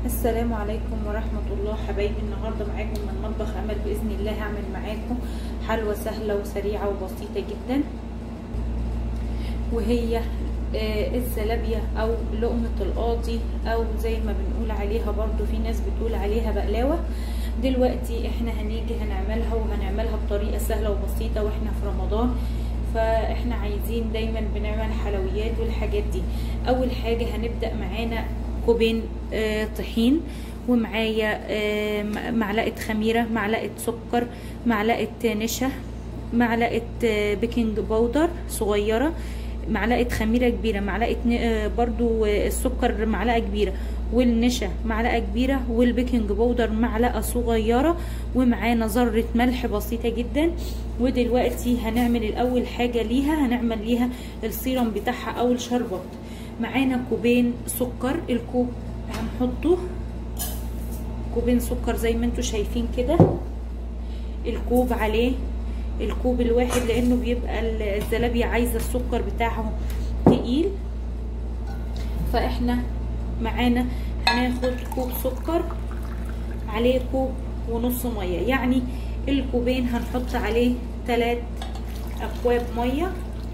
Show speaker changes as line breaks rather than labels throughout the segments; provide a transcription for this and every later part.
السلام عليكم ورحمة الله حبايبي النهاردة معاكم من مطبخ أمل بإذن الله هعمل معاكم حلوى سهلة وسريعة وبسيطة جدا وهي آه الزلابية أو لقمة القاضي أو زي ما بنقول عليها برضو في ناس بتقول عليها بقلاوة دلوقتي احنا هنيجي هنعملها وهنعملها بطريقة سهلة وبسيطة واحنا في رمضان فاحنا عايزين دايما بنعمل حلويات والحاجات دي اول حاجة هنبدأ معانا كوبين آه طحين ومعايا آه معلقة خميرة معلقة سكر معلقة نشا معلقة آه بيكنج باودر صغيرة معلقة خميرة كبيرة معلقة برضو السكر معلقة كبيرة والنشا معلقة كبيرة والبيكنج باودر معلقة صغيرة ومعانا ذرة ملح بسيطة جدا ودلوقتي هنعمل الأول حاجة ليها هنعمل ليها السيرم بتاعها أو الشربات معانا كوبين سكر الكوب هنحطه كوبين سكر زي ما انتوا شايفين كده الكوب عليه الكوب الواحد لانه بيبقى الزلابية عايزة السكر بتاعه تقيل فاحنا معانا هناخد كوب سكر عليه كوب ونص مية يعني الكوبين هنحط عليه تلات اكواب مية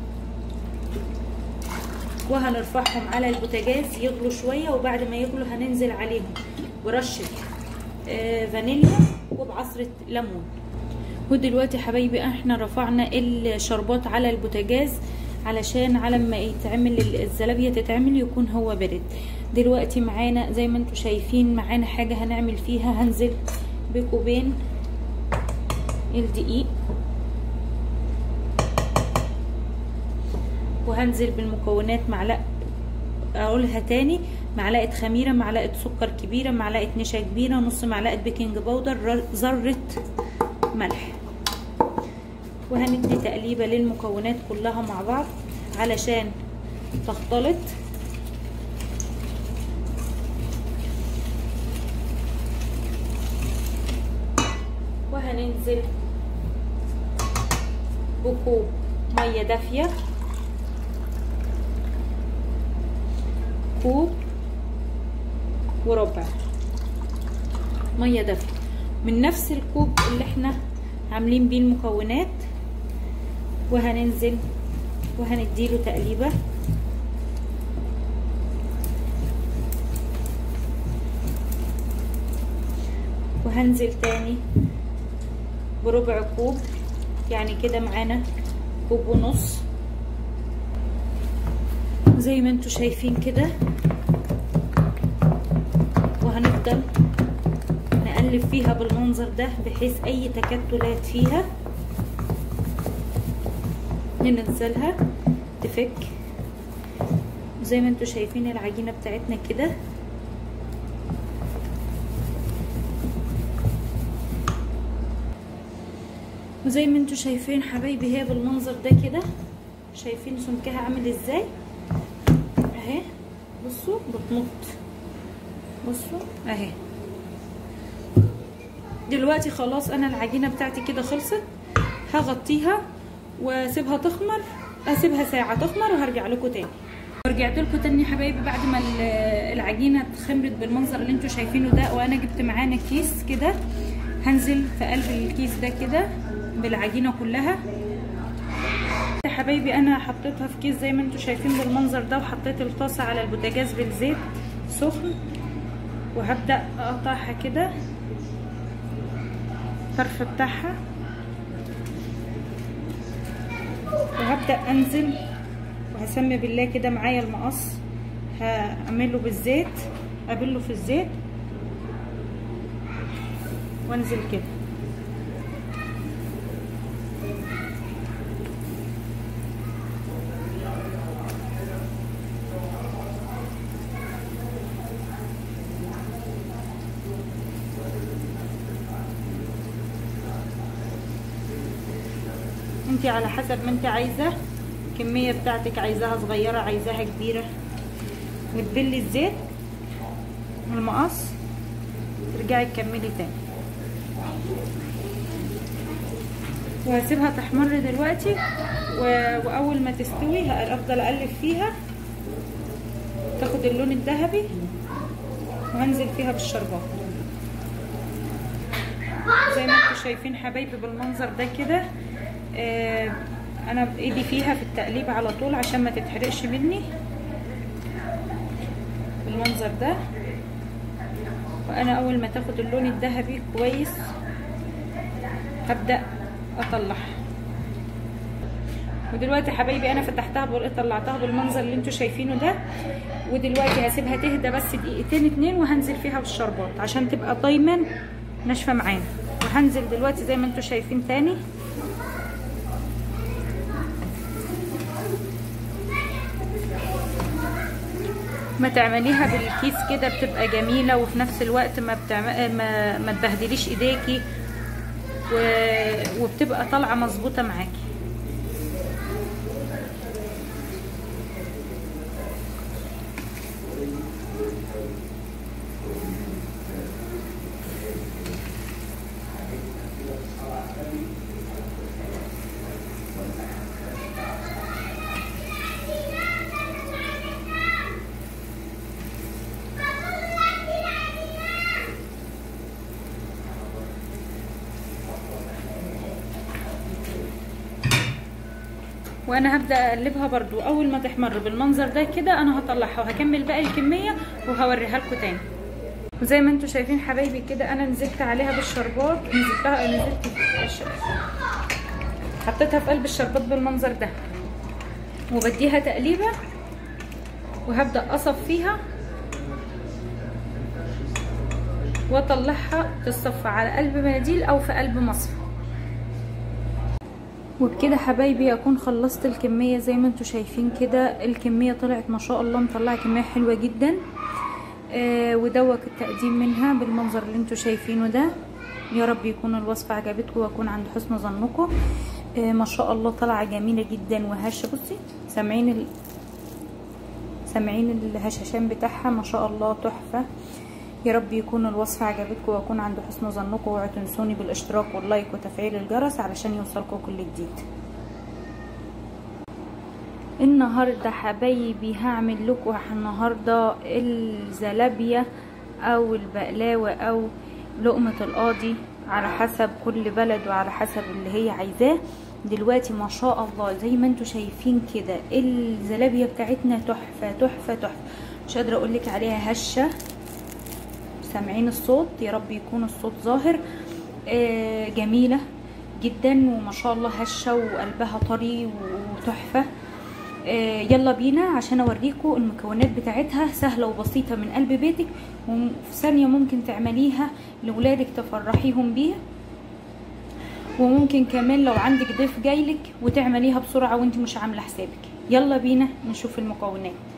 وهنرفعهم على البوتاجاز يغلوا شوية وبعد ما يغلوا هننزل عليهم برشة آه فانيليا وبعصرة ليمون ودلوقتي حبايبي احنا رفعنا الشربات على البوتاجاز علشان على ما يتعمل الزلابية تتعمل يكون هو برد دلوقتي معانا زي ما انتوا شايفين معانا حاجة هنعمل فيها هنزل بكوبين الدقيق وهنزل بالمكونات معلقة اقولها تاني معلقة خميرة معلقة سكر كبيرة معلقة نشا كبيرة نص معلقة بيكنج باودر ذرة ملح وهندي تقليبة للمكونات كلها مع بعض علشان تختلط وهننزل بكوب مية دافية كوب وربع مية دافية من نفس الكوب اللي احنا عاملين بيه المكونات وهننزل وهنديله تقليبه وهنزل تاني بربع كوب يعني كده معانا كوب ونص زي ما انتوا شايفين كده وهنفضل نقلب فيها بالمنظر ده بحيث اي تكتلات فيها ننزلها تفك زي ما انتوا شايفين العجينة بتاعتنا كده وزي ما انتوا شايفين حبايبي هي بالمنظر ده كده شايفين سمكها عامل ازاي اهي بصوا بتنط بصوا اهي دلوقتي خلاص انا العجينه بتاعتي كده خلصت هغطيها واسيبها تخمر اسيبها ساعه تخمر وهرجع لكم تاني ورجعت لكم تاني يا حبايبي بعد ما العجينه اتخمرت بالمنظر اللي انتوا شايفينه ده وانا جبت معانا كيس كده هنزل في قلب الكيس ده كده بالعجينه كلها يا حبايبي انا حطيتها في كيس زي ما انتوا شايفين بالمنظر ده وحطيت الطاسه على البوتاجاز بالزيت سخن وهبدا اقطعها كده الطرف بتاعها وهبدا انزل وهسمي بالله كده معايا المقص هعمله بالزيت ابله في الزيت وانزل كده انت على حسب ما انت عايزه الكميه بتاعتك عايزاها صغيره عايزاها كبيره وتبلي الزيت والمقص ترجعي تكملي تاني وهسيبها تحمر دلوقتي و... واول ما تستوي افضل اقلب فيها تاخد اللون الذهبي وهنزل فيها بالشربات زي ما انتم شايفين حبايبي بالمنظر ده كده آه انا بايدي فيها في التقليب على طول عشان ما تتحرقش مني بالمنظر ده وانا اول ما تاخد اللون الذهبي كويس هبدا اطلعها ودلوقتي حبايبي انا فتحتها طلعتها بالمنظر اللي انتوا شايفينه ده ودلوقتي هسيبها تهدى بس دقيقتين اتنين وهنزل فيها بالشربات عشان تبقى دايما ناشفه معانا وهنزل دلوقتي زي ما انتوا شايفين تاني ما تعمليها بالكيس كده بتبقى جميله وفي نفس الوقت ما بتعمل ما, ما تبهدليش ايديكي و... وبتبقى طالعه مظبوطه معاكي وانا هبدا اقلبها برضو اول ما تحمر بالمنظر ده كده انا هطلعها وهكمل باقي الكميه وهوريها لكم تاني وزي ما انتم شايفين حبايبي كده انا نزلت عليها بالشربات نزلتها نزلت حطيتها في قلب الشربات بالمنظر ده وبديها تقليبه وهبدا اصفيها واطلعها تتصفى على قلب مناديل او في قلب مصفى وبكده حبايبي اكون خلصت الكميه زي ما انتم شايفين كده الكميه طلعت ما شاء الله مطلعه كميه حلوه جدا آه ودوك التقديم منها بالمنظر اللي انتم شايفينه ده يا رب يكون الوصفه عجبتكم واكون عند حسن ظنكم آه ما شاء الله طالعه جميله جدا وهشه بصي سامعين ال... سامعين الهشاشان بتاعها ما شاء الله تحفه يا رب يكون الوصفة عجبتكم واكون عند حسن ظنكم اوعوا تنسوني بالاشتراك واللايك وتفعيل الجرس علشان يوصلكم كل جديد النهاردة حبايبي هعمل لكم النهاردة الزلابية او البقلاوة او لقمة القاضي على حسب كل بلد وعلى حسب اللي هي عايزاه دلوقتي ما شاء الله زي ما انتم شايفين كده الزلابية بتاعتنا تحفة تحفة تحفة مش قادرة اقولك عليها هشة سامعين الصوت يا رب يكون الصوت ظاهر آه جميله جدا وما شاء الله هشه وقلبها طري وتحفه آه يلا بينا عشان اوريكم المكونات بتاعتها سهله وبسيطه من قلب بيتك وفي ثانيه ممكن تعمليها لاولادك تفرحيهم بيها وممكن كمان لو عندك ضيف جايلك وتعمليها بسرعه وانت مش عامله حسابك يلا بينا نشوف المكونات